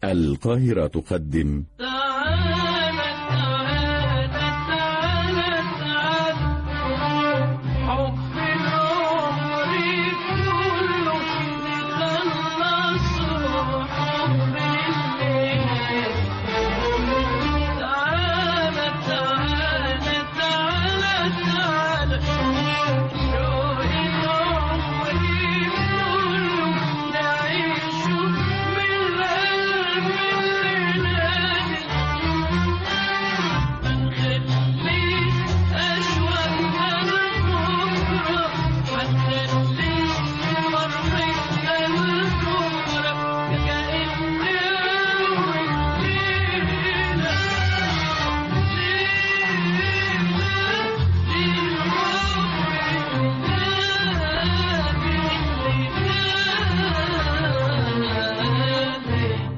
القاهرة تقدم تعالى تعالى تعالى تعالى حب العمر كله نخلصه حب الليل تعالى تعالى تعالى تعالى شوق العمر كله نعيشه من قلب الليل هنخليه أشواقنا لبكرة هنخليه فرحتنا لبكرة كأن أول ليلة ليلة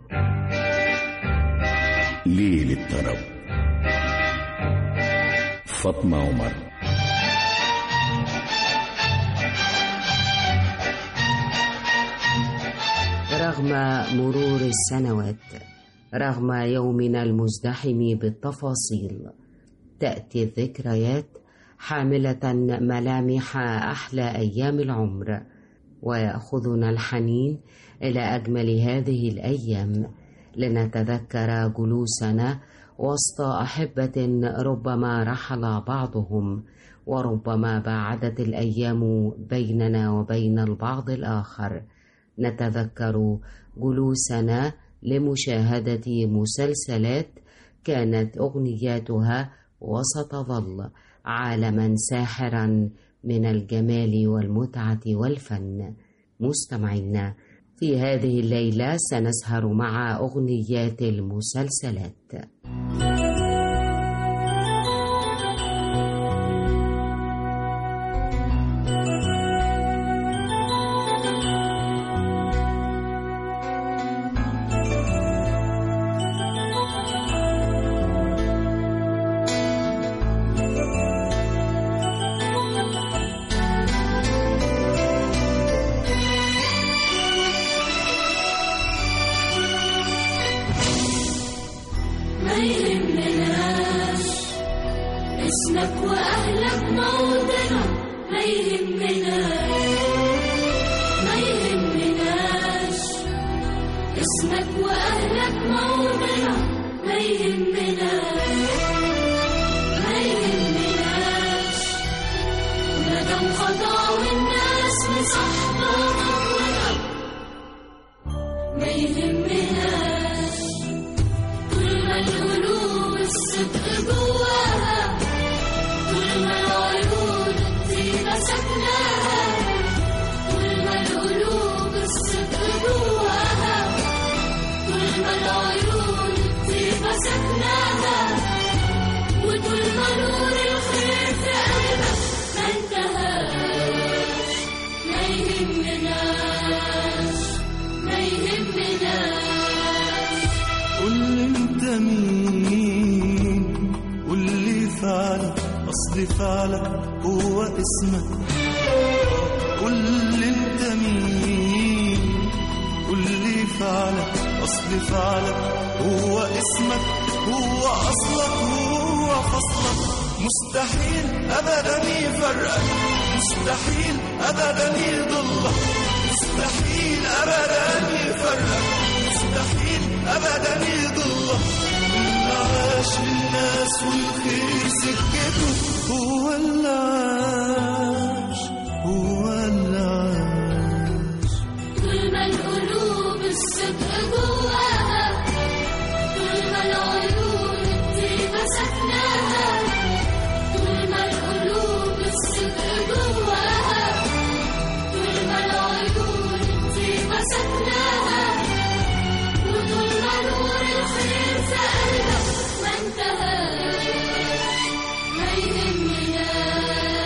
ليل الطرب فاطمة عمر رغم مرور السنوات رغم يومنا المزدحم بالتفاصيل تأتي الذكريات حاملة ملامح أحلى أيام العمر ويأخذنا الحنين إلى أجمل هذه الأيام لنتذكر جلوسنا وسط أحبة ربما رحل بعضهم وربما بعدت الأيام بيننا وبين البعض الآخر نتذكر جلوسنا لمشاهدة مسلسلات كانت أغنياتها وستظل عالما ساحرا من الجمال والمتعة والفن مستمعينا في هذه الليلة سنسهر مع أغنيات المسلسلات ما يهمناش اسمك واهلك موطنك ما يهمناش ما يهمناش اسمك واهلك موطنك ما يهمناش ما يهمناش ندم خطا والناس مصاحبة خطوتك ما يهمناش طول ما القلوب الصدق جواها طول ما العيون الطيبة سكناها طول ما القلوب الصدق جواها طول ما العيون الطيبة سكناها وطول ما نور الخير في قلبك ما انتهاش ما يهمناش ما يهمناش قول لي انت مين قول لي فعلك اصل فعلك هو اسمك قول لي انت مين قول لي فعلك اصل فعلك هو اسمك هو اصلك هو فصلك مستحيل ابدا يفرقك مستحيل ابدا يضلك مستحيل ابدا يفرقك مستحيل ابدا يضلك اللي عاش للناس والخير سكته هو اللي عاش هو اللي عاش طول ما القلوب الصدق جواها طول ما العيون الطيبة سكناها طول ما القلوب الصدق جواها طول ما العيون الطيبة سكناها وطول ما نور الخير في قلبك ما انتهاش ما يهمناش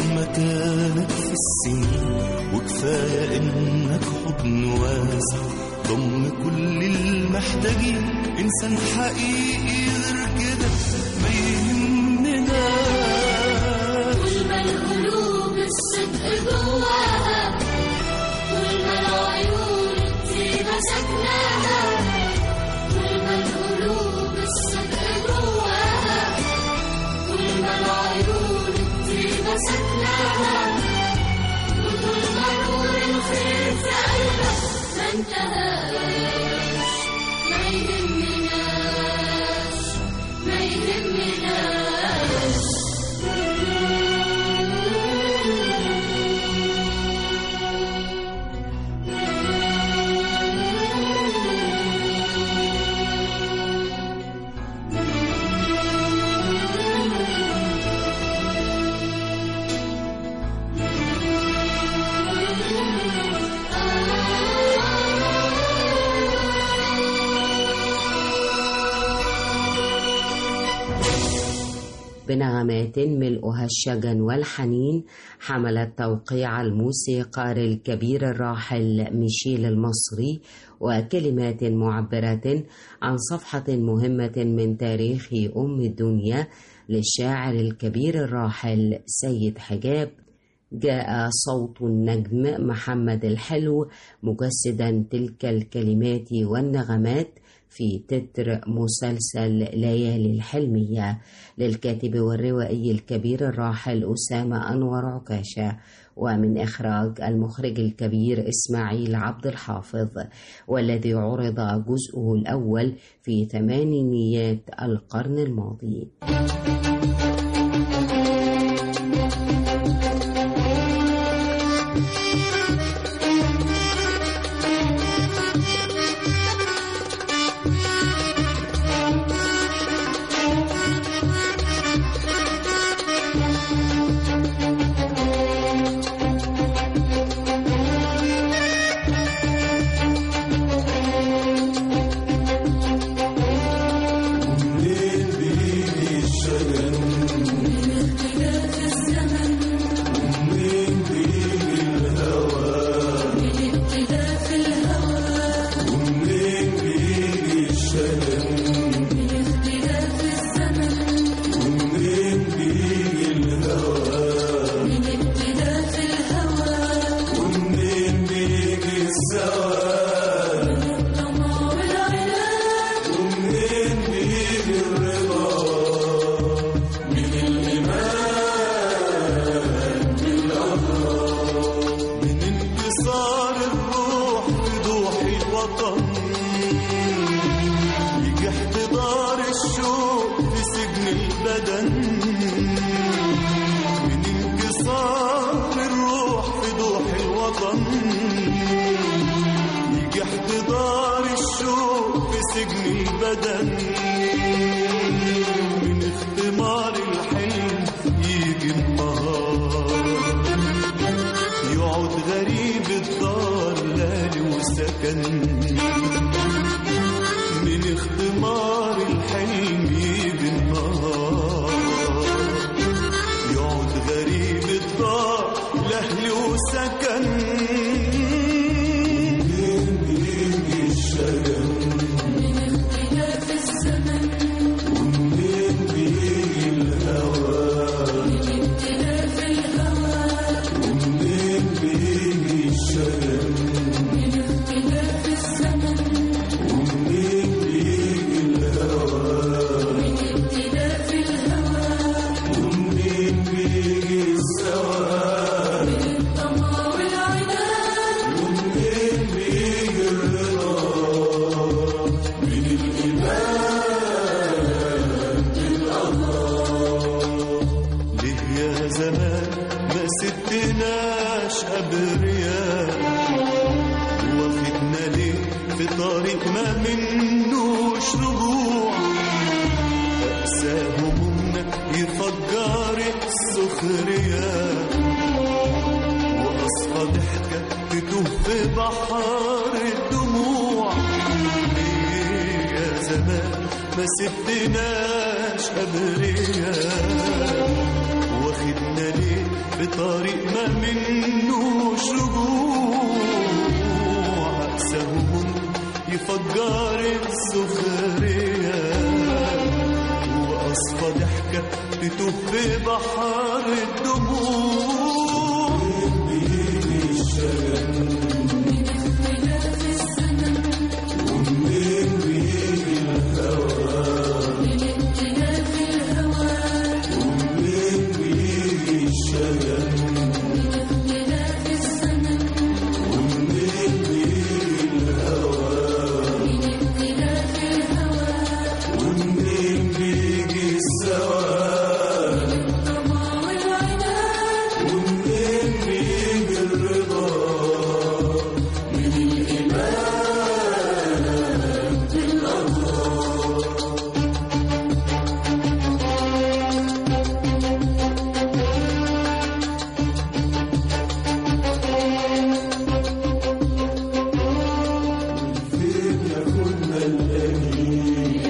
مهما كانت في السنين وكفاية إنك حضن واسع ضم كل المحتاجين إنسان حقيقي غير كده ما يهمناش طول ما القلوب الصدق جواها طول ما العيون الطيبة سكناها طول ما القلوب الصدق جواها طول ما العيون الطيبة سكناها وطول ما نور الخير في قلبك ما انتهاش ما يهمناش ما يهمناش بنغمات ملؤها الشجن والحنين حملت توقيع الموسيقار الكبير الراحل ميشيل المصري وكلمات معبرة عن صفحة مهمة من تاريخ أم الدنيا للشاعر الكبير الراحل سيد حجاب جاء صوت النجم محمد الحلو مجسدا تلك الكلمات والنغمات في تتر مسلسل ليالي الحلمية للكاتب والروائي الكبير الراحل أسامة أنور عكاشة ومن إخراج المخرج الكبير إسماعيل عبد الحافظ والذي عرض جزءه الأول في ثمانينيات القرن الماضي من انتصار الروح لضوح الوطن يجي احتضار الشوق في سجن البدن من انكسار الروح في ضوح الوطن يجي احتضار الشوق في سجن البدن من اختمار الحلم يجي النهار يقعد غريب الدار لالي وسكن من اختمار الحلم يجي النهار يقعد غريب الدار لاهلي وسكن يجي الشجن ومنين بيجي الهوى ومنين بيجي الشجن ومنين بيجي الهوى ومنين بيجي السواد ومنين بيجي الرضا من الإيمان بالله ليه يا زمان ما سبتناش أبرياء وقفنا ليه في طريق ما منوش رجوع أقسى همومنا يفجر السخرية وأصفى ضحكة تتوه في بحر الدموع ليه يا زمان ما سبتناش أبرياء واخدنا ليه في في طريق ما منوش رجوع أقسى هموم يفجر السخرية وأصفى ضحكة تتوه في بحر الدموع بيجي الشجن ومنين بيجي الهوى ومنين بيجي الشجن ومنين بيجي الهوى ومنين بيجي السواد ومنين بيجي الرضا من الإيمان بالله فين يكون الأنين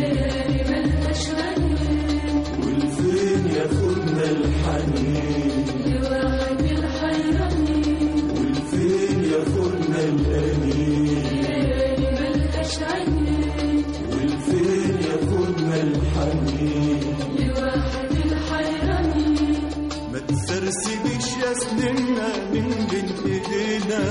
والفين يكون الحنين والفين يكون الأنين والفين يكون الحنين ما تسرسبش يا سننا من بين ايدينا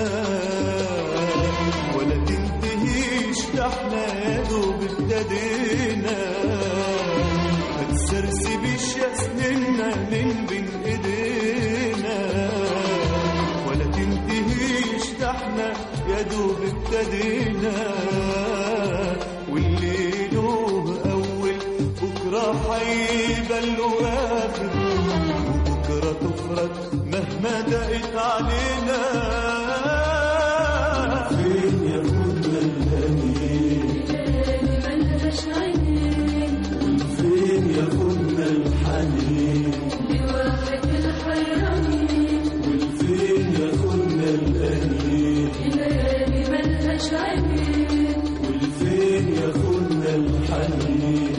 ولا تنتهيش ده احنا يا دوب ابتدينا ما تسرسبش يا سننا من بين ايدينا ولا تنتهيش ده احنا يا دوب ابتدينا واللي له اول بكره هيبقى له اخر وبكره تفرج مهما دقت علينا فين يكون الأنين فين يكون الحنين والفين يكون الأنين والفين يكون الحنين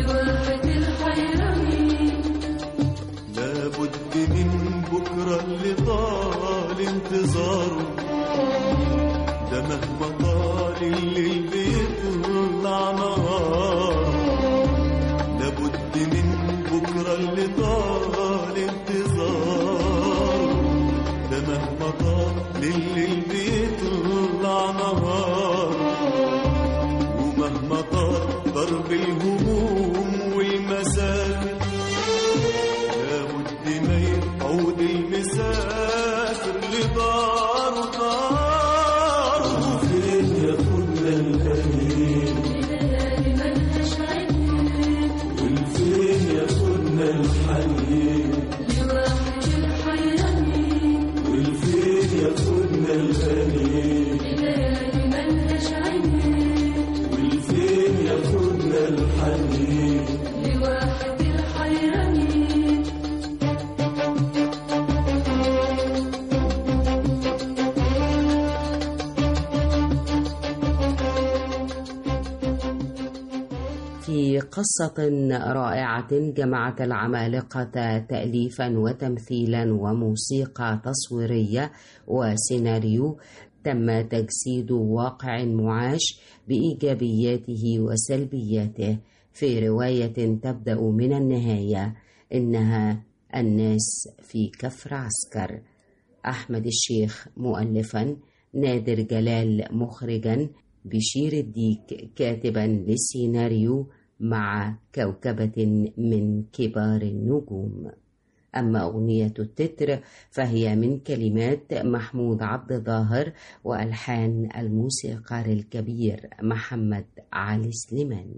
لابد من بكرة اللي طال انتظاره ده مهما طال الليل بيطلع نهار لابد من بكرة اللي طال انتظاره ده مهما طال الليل بيطلع نهار ومهما طال ضرب الهموم والمسافر لابد ما يعود المسافر لداره داره فين يكون الأنين والفين يكون الحنين والفين يكون الأنين والفين يكون الحنين في قصة رائعة جمعت العمالقة تأليفا وتمثيلا وموسيقى تصويرية وسيناريو تم تجسيد واقع معاش بإيجابياته وسلبياته في رواية تبدأ من النهاية إنها الناس في كفر عسكر أحمد الشيخ مؤلفا نادر جلال مخرجا بشير الديك كاتبا للسيناريو مع كوكبة من كبار النجوم أما أغنية التتر فهي من كلمات محمود عبد ظاهر وألحان الموسيقار الكبير محمد علي سليمان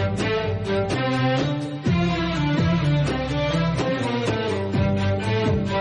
آه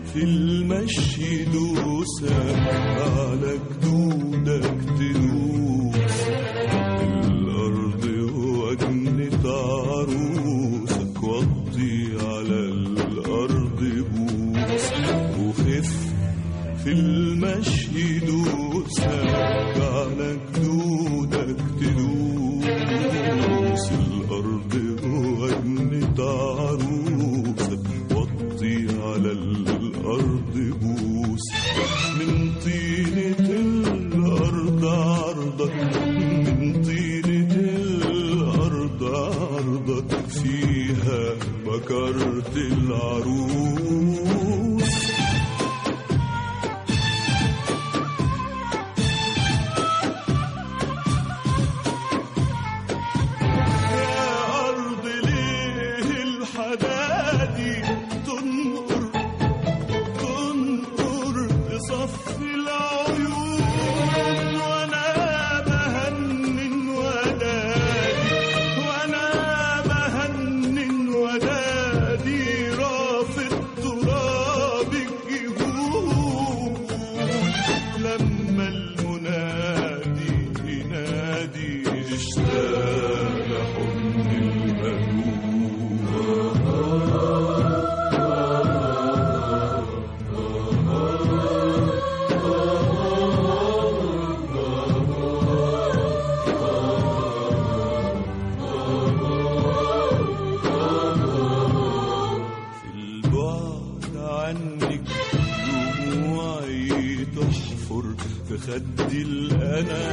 في المشي دوسك على جدودك تدوس الأرض وجنة عروسك وطي على الأرض بوس وخف في المشي دوسك على جدودك تدوس الأرض وجنة عروسك وطي على الأرض بوس من طينة الأرض عرضك من طينة الأرض عرضك فيها بكرت العروس يا أرض ليه الحدادي تنقر تنقر تصفي العيون وأنا بهنن ودادي وأنا بهنن ودادي رافض تراب الجهود لما المنادي ينادي اشتاق حضن المهموم في البعد عنك دموعي تحفر في خدي الأنا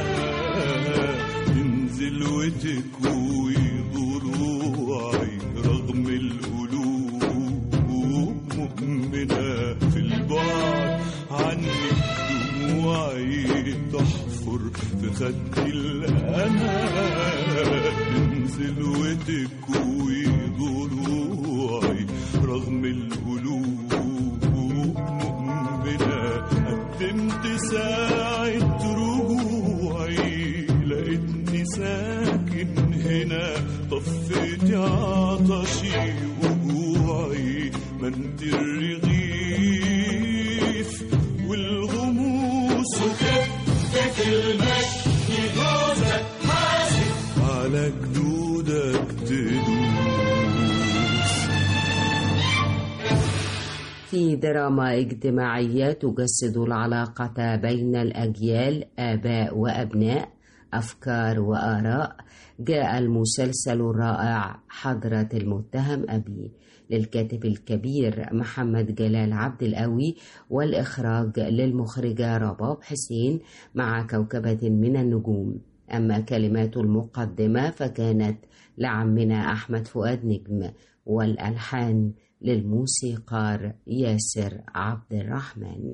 تنزل وتكوي ضلوعي رغم القلوب مؤمنة في البعد عنك دموعي تحفر في خدي الأنا تنزل وتكوي ضلوعي رغم القلوب مؤمنة قدمت ساعة رجوعي لقيتني ساكن هنا طفيت عطشي وجوعي ما انت الرغيف والغموس وخفة المشي جوزك حاسب على جدودك تدوس في دراما اجتماعية تجسد العلاقة بين الأجيال آباء وأبناء أفكار وآراء جاء المسلسل الرائع حضرة المتهم أبي للكاتب الكبير محمد جلال عبد القوي والإخراج للمخرجة رباب حسين مع كوكبة من النجوم أما كلمات المقدمة فكانت لعمنا أحمد فؤاد نجم والألحان للموسيقار ياسر عبد الرحمن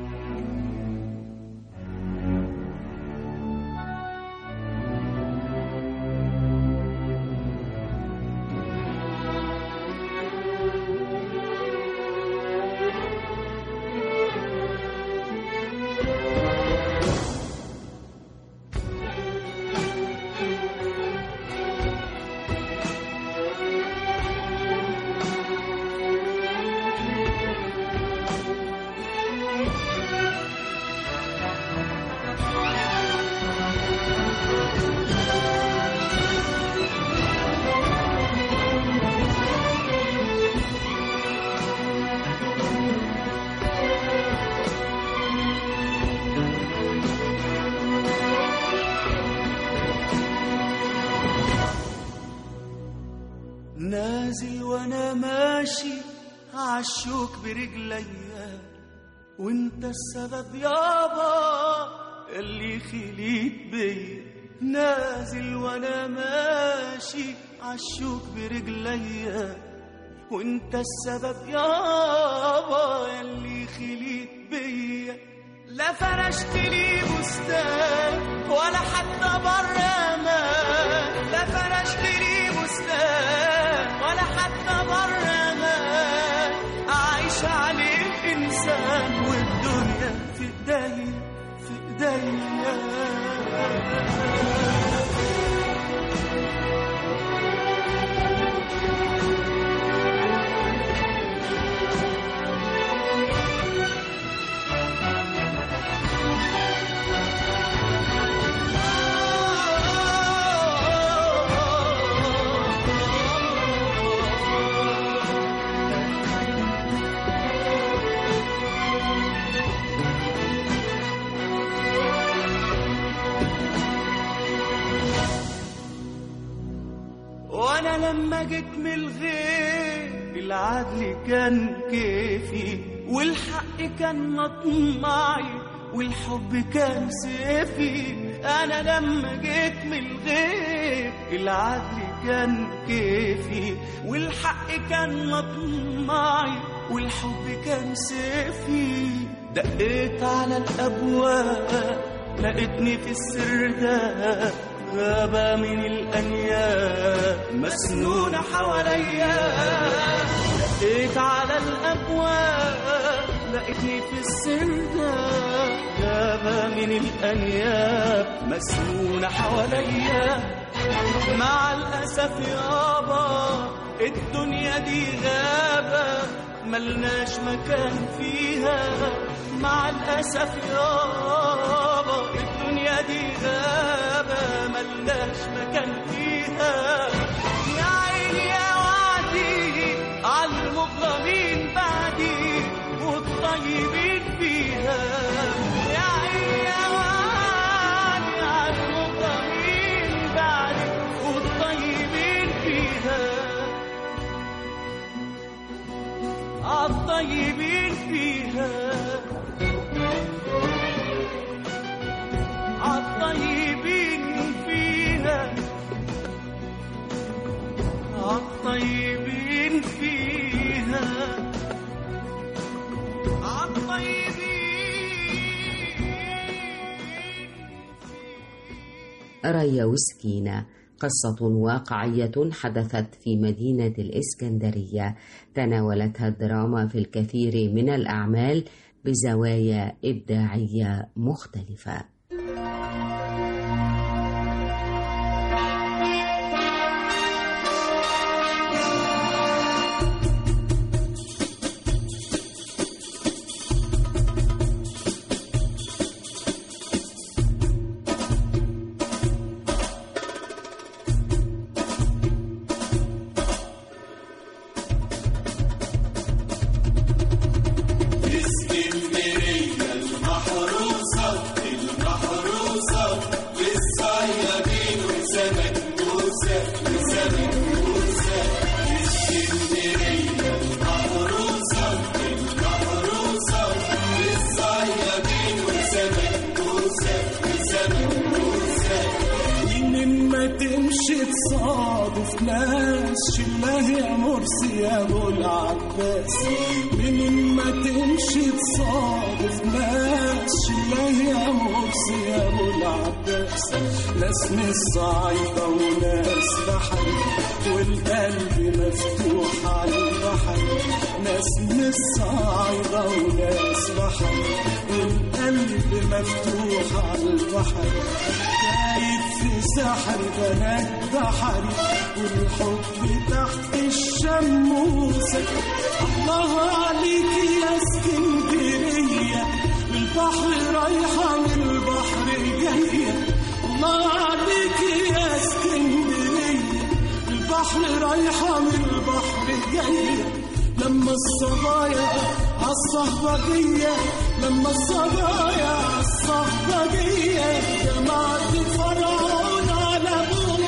نازل وانا ماشي عالشوك برجليا وانت السبب يابا اللي خليت بيا نازل وانا ماشي عالشوك برجليا وانت السبب يابا اللي خليت بيا لا فرشت لي بستان ولا حتى برا ما لا فرشت لي بستان ولا حتى برا ما عايش عليه انسان والدنيا في ايديا في ايديا لما جيت من الغير العدل كان كيفي والحق كان مطمعي والحب كان سيفي انا لما جيت من الغير العدل كان كيفي والحق كان مطمعي والحب كان سيفي دقيت على الابواب لقيتني في السر ده غابة من الأنياب مسنونة حواليا دقيت على الأبواب لقيتني في السر ده غابة من الأنياب مسنونة حواليا مع الأسف يابا الدنيا دي غابة ملناش مكان فيها مع الأسف يابا الدنيا دي غابة ملناش مكان فيها يا عيني يا وعدي على المظلمين بعدي والطيبين فيها يا عيني يا وعدي على المظلمين بعدي والطيبين فيها عالطيبين فيها عالطيبين فيها عالطيبين فيها عالطيبين ريا وسكينة قصة واقعية حدثت في مدينة الإسكندرية تناولتها الدراما في الكثير من الأعمال بزوايا إبداعية مختلفة من ما تمشي تصادف ناس شله يا مرسي يا ابو العباس من ما تمشي تصادف ناس شله يا مرسي يا ابو العباس ناس من الصعيدة وناس بحر والقلب مفتوح على البحر ناس من الصعيدة وناس بحر والقلب مفتوح على البحر شايف في سحر بنات بحري والحب تحت الشموسة الله عليك يا اسكندرية البحر رايحة والبحر جاية الله عليك يا اسكندرية البحر رايحة والبحر جاية لما الصبايا عالصهبجية لما الصبايا عالصهبجية جمعت فرعون على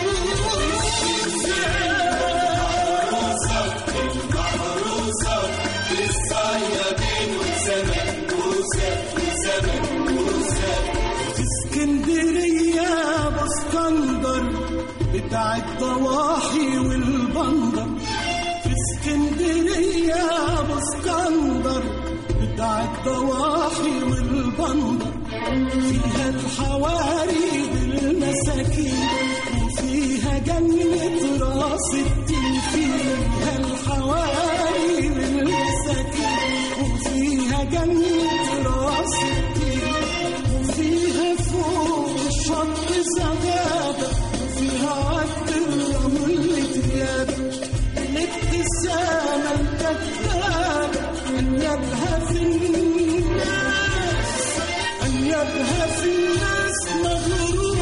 في اسكندرية بسكندر بتاع الضواحي والبندر في اسكندرية بسكندر بتاع الضواحي والبندر فيها الحواري بالمساكين وفيها جنة راس التين فيها الحواري بالمساكين وفيها جنة راس التين وفيها فوق الشط زغابة وفيها عد الرمل ديابة الابتسامة الكذابة أن يبهى في الناس أن يبهى في الناس مغرور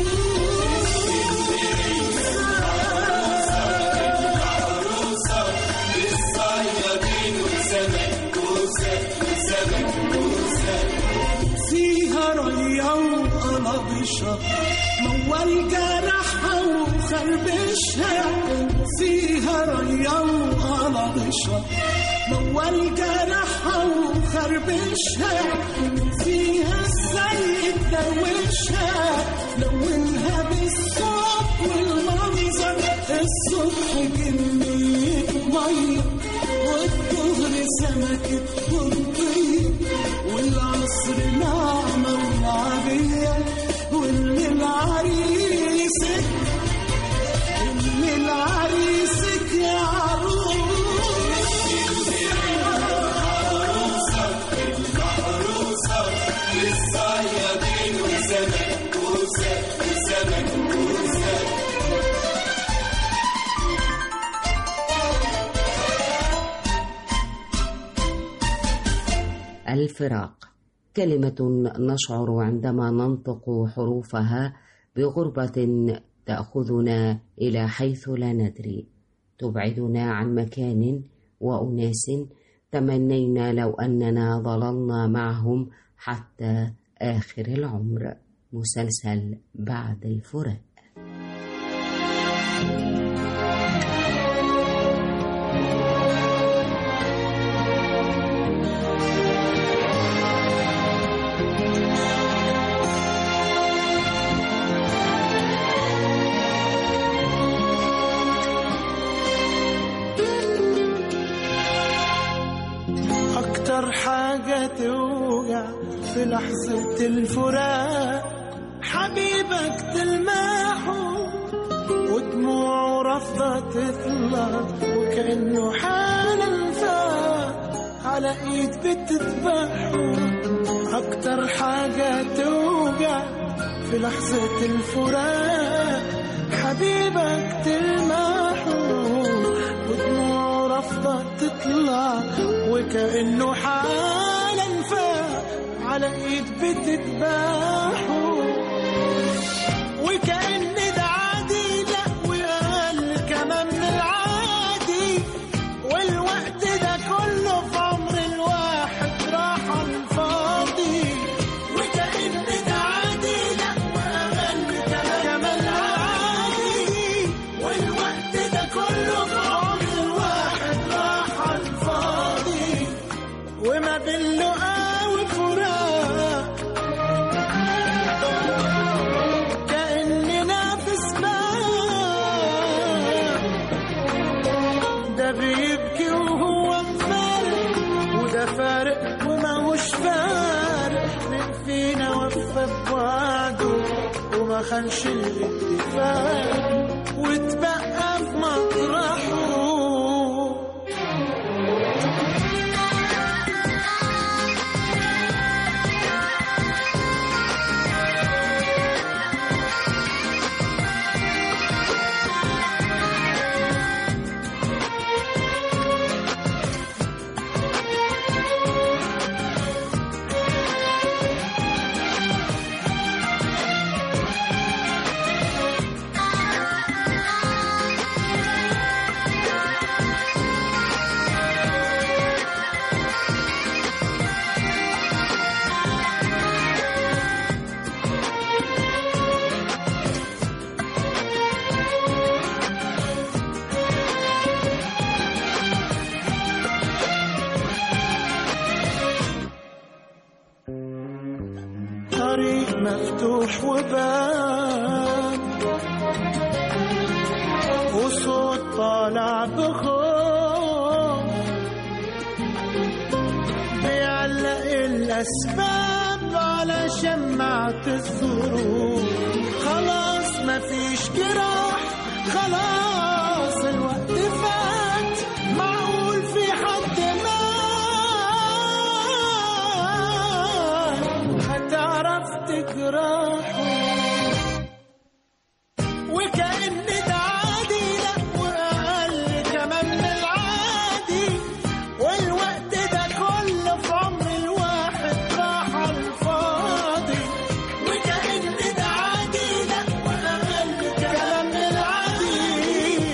فيها ريا وقلم لطشها موال جرحها وخربشها فيها ريا وقلطشها موال جرحها وخربشها فيها السيد دوشها لونها بالصوت والمنظر الصبح كمية مية والظهر سمكة بطية والعصر نعمة ولعبية والليل عريسك الليل عريسك يا عروس الفراق كلمة نشعر عندما ننطق حروفها بغربة تأخذنا إلى حيث لا ندري تبعدنا عن مكان وأناس تمنينا لو أننا ظللنا معهم حتى آخر العمر مسلسل بعد الفراق أكتر حاجة توجع في لحظة الفراق حبيبك تلمحه ودموعه رافضة تطلع وكأنه حالا فاق على إيد بتذبحه أكتر حاجة توجع في لحظة الفراق حبيبك تلمحه ودموعه رافضة تطلع وكأنه حالا فاق على ايد بتذبحه وكأن ده عادي لا وقال كمان من العادي والوقت ده كله في عمر الواحد راح على الفاضي وكأن ده عادي لا وقال كمان العادي والوقت ده كله في عمر الواحد راح على الفاضي وما باللقا وفراق كأننا في سباق ده بيبكي وهو مفارق وده فارق وماهوش فارق مين فينا وفى بوعده وما خانش الاتفاق واتبقى في مطرحه طريق مفتوح وباب وصوت طالع بخوف بيعلق الأسباب على شمعة الظروف خلاص مفيش جراح خلاص الوقت فات معقول في حد مات هتعرف تجرحه وكأن ده عادي لا وأقل كمان من العادي والوقت ده كله في عمر الواحد راح على الفاضي وكأن ده عادي لا وأقل كمان من العادي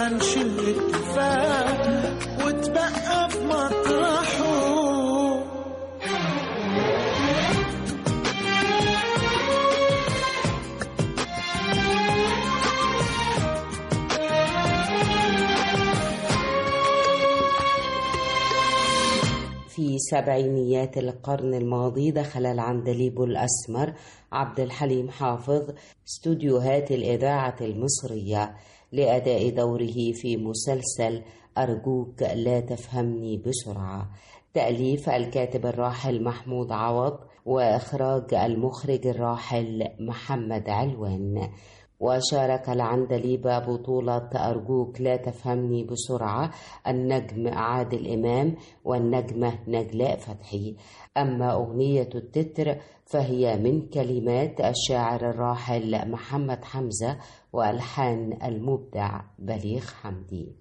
خنش الاتفاق وتبقى في مطرحه في سبعينيات القرن الماضي دخل العندليب الأسمر عبد الحليم حافظ استوديوهات الإذاعة المصرية لأداء دوره في مسلسل أرجوك لا تفهمني بسرعة تأليف الكاتب الراحل محمود عوض وإخراج المخرج الراحل محمد علوان وشارك العندليب بطولة أرجوك لا تفهمني بسرعة النجم عادل إمام والنجمة نجلاء فتحي أما أغنية التتر فهي من كلمات الشاعر الراحل محمد حمزة وألحان المبدع بليغ حمدي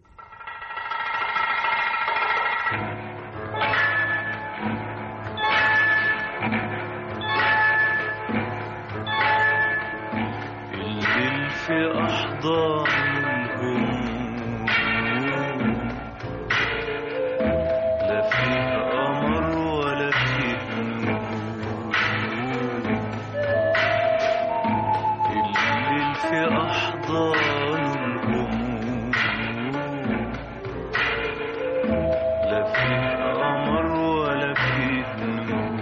الليل في أحضان الهموم لا فيه قمر ولا فيه نور الليل في أحضان الهموم لا فيه قمر ولا فيه نور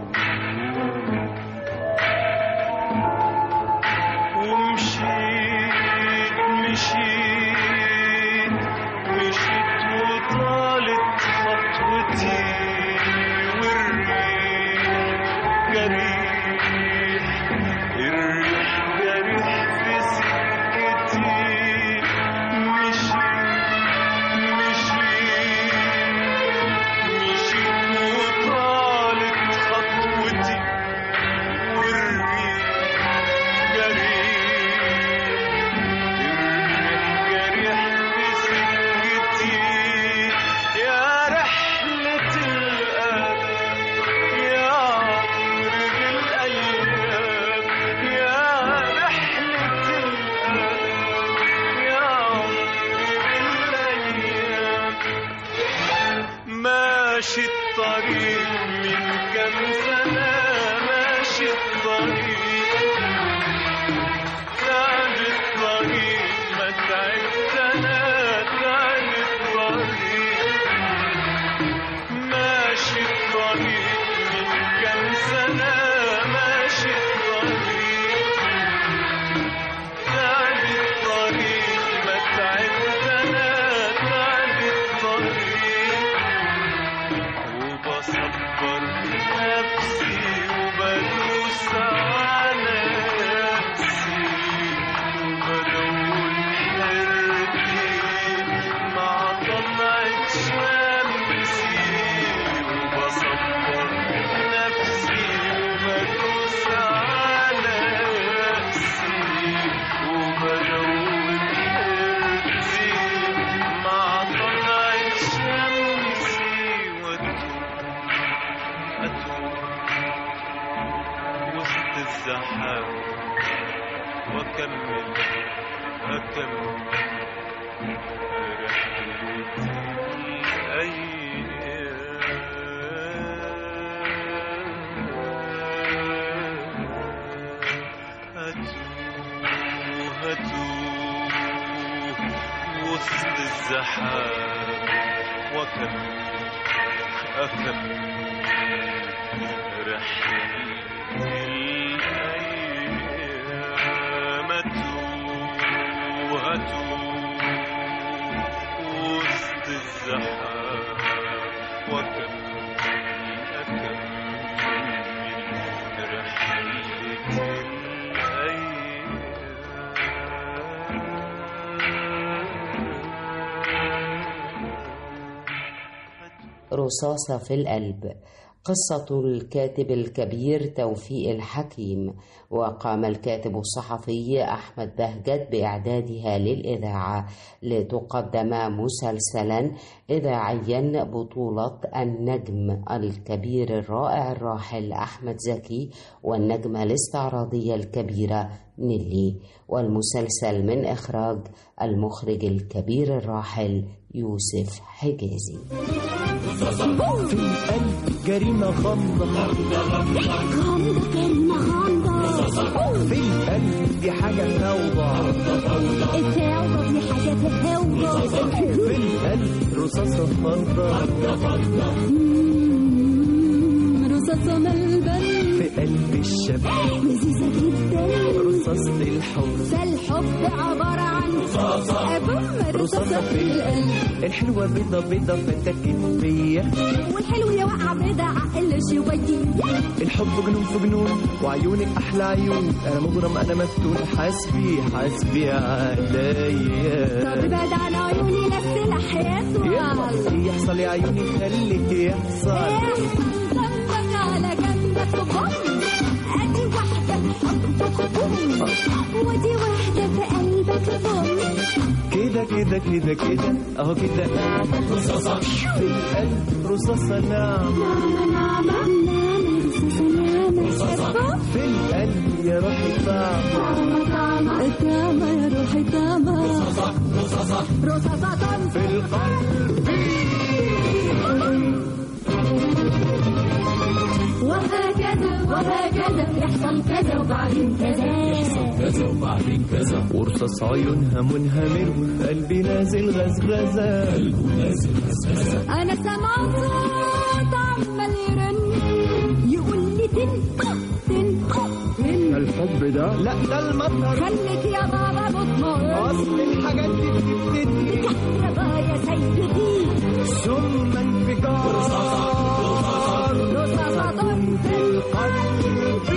ومشيت مشيت مشيت وطالت خطوتي والريح جريح الريح جريح في سكتي مشيت مشيت مشيت وطالت خطوتي والريح جريح الريح جريح في سكتي يا رحلة الأمل يا عمر بالأيام يا رحلة الأمل يا عمر بالأيام ماشي الطريق من كم سنة ماشي الطريق تعب الطريق ما تعبت أنا تعب الطريق ماشي الطريق من كم سنة ماشي الطريق تعب الطريق ما تعبت أنا تعب الطريق وبصبر نفسي وبدوس على نفسي وبدور حيرتي مع طلعة شمسي وبصبر نفسي وبدوس على نفسي وبدور حيرتي مع طلعة شمسي وأتوب أتوب وسط الزحام وأكمل أكمل رحلتي الأيام أتوه أتوه وسط الزحام وأكمل أكمل رحلتي الأيام أتوه أتوه وسط الزحام وأكمل أكمل رحلتي الأيام رصاصة في القلب قصة الكاتب الكبير توفيق الحكيم وقام الكاتب الصحفي أحمد بهجت بإعدادها للإذاعة لتقدم مسلسلا إذاعيا بطولة النجم الكبير الرائع الراحل أحمد زكي والنجمة الاستعراضية الكبيرة نيلي والمسلسل من إخراج المخرج الكبير الراحل يوسف حجازي في القلب جريمة غامضة غامضة كلمة غامضة في القلب دي حاجة فوضى الفوضى دي حاجة تهوضة في القلب رصاصة فرضة رصاصة ملبن في قلب الشاب لذيذة جدا رصاصة الحب فالحب عبارة عن رصاصة رصاصة في القلب الحلوة بيضة بيضة فتكت فيا والحلو يا وقع بيضة عقل شوية الحب جنون في جنون وعيونك أحلى عيون أنا مغرم أنا مفتون حسبي حسبي طب عليا ابعد عن عيوني لا السلاح يطول يحصل يحصل يا عيوني خليك يحصل احسن ضمك على جنبك بوم ادي واحدة بحبك بوم ودي واحدة في قلبك بوم كده كده كده كده اهو كده رصاصة في القلب رصاصة نعم نعمة نعمة نعمة رصاصة نعمة في القلب يا روحي طعم طعمة طعمة طعمة يا روحي طعمة رصاصة رصاصة رصاصة في القلب وهكذا وهكذا يحصل كذا وبعدين كذا ورصاص عيونها منهمر قلبي نازل غزغزة انا سامع صوت عمال يرن يقول لي تنقى تنقى تنقى الحب ده لا ده المطر خليك يا بابا مطمئن اصل الحاجات دي بتبتدي كهربا يا سيدي ثم انفجار رصاصة في القلب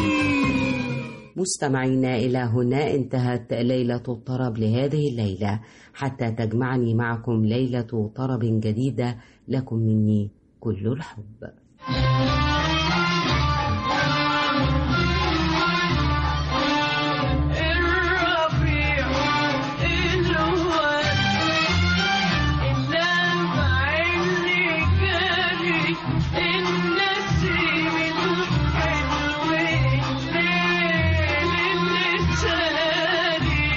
مستمعينا إلى هنا انتهت ليلة الطرب لهذه الليلة حتى تجمعني معكم ليلة طرب جديدة لكم مني كل الحب الربيع الواد اللمع اللي جاري النسيم الحلو الليل اللي ساري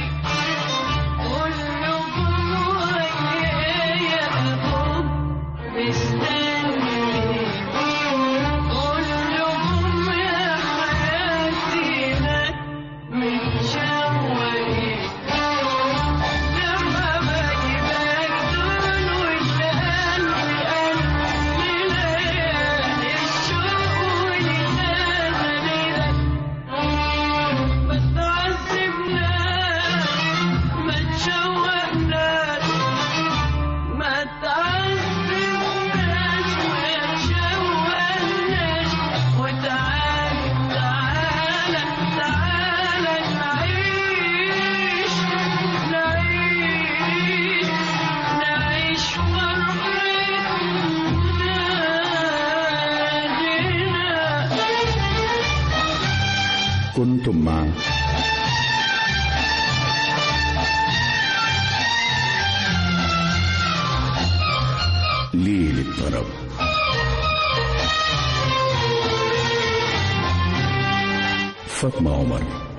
كلكم ويايا اهو مستني كلكم يا حياتي لك متشوقين لما باجي بجنون والقلب قلب لليالي الشوق ولنادى لك ما تعذبناش ما تشوقناش ما تعذبناش وما تشوقناش وتعال تعال تعال نعيش نعيش نعيش فرحتنا كنتم مع ليل الطرب فاطمة عمر